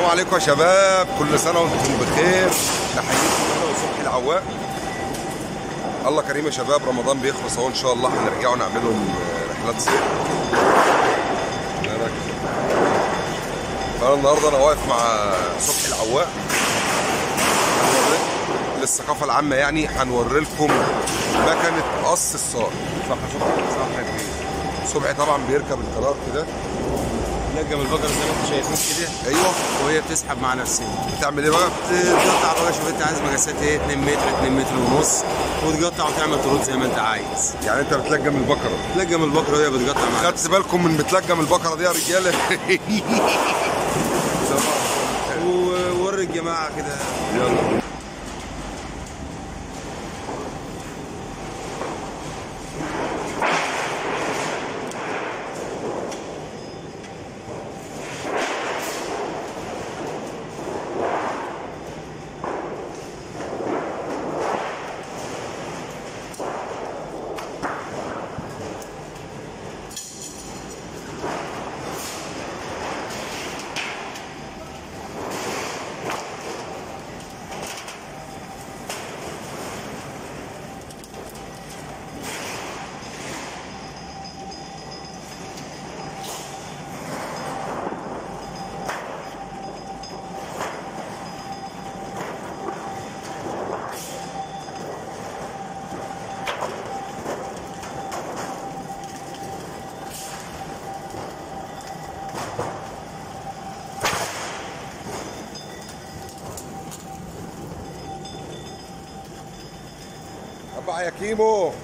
السلام عليكم يا شباب كل سنه وانتم بخير تحياتي انا وصبحي العواق الله كريم يا شباب رمضان بيخلص اهو ان شاء الله هنرجعوا نعملهم رحلات صيف فانا النهارده انا واقف مع صبحي العواق هنوري- للثقافه العامه يعني هنوري لكم مكنه قص الصار صح يا صبحي صح يا كبير صبحي طبعا بيركب القرار كده نجم البقرة زي ما انتم شايفين كده ايوه وهي بتسحب مع نفسها بتعمل ايه بقى؟ تقطع بقى شوف انت عايز مقاسات ايه 2 متر 2 متر ونص وتقطع وتعمل طرود زي ما انت عايز يعني انت بتلجم البقره تلجم البقرة وهي بتقطع مع خدت بالكم من بتلجم البقره دي يا رجاله ووري الجماعة كده يلا ابع يا كيمو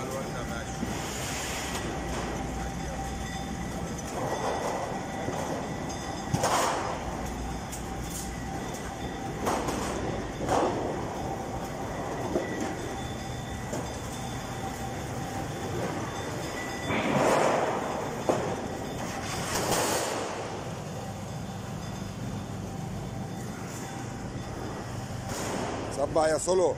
صبع يا سولو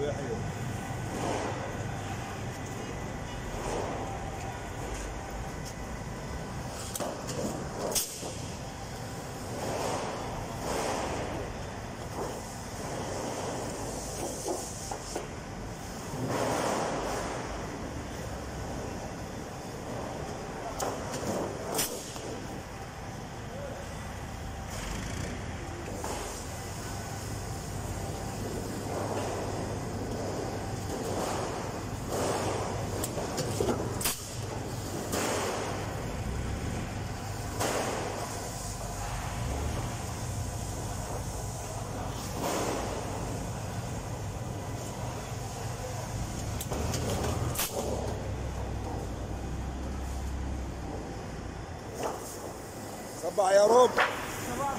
صبع يا رب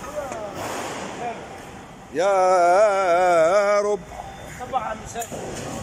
يا رب طبعا مساء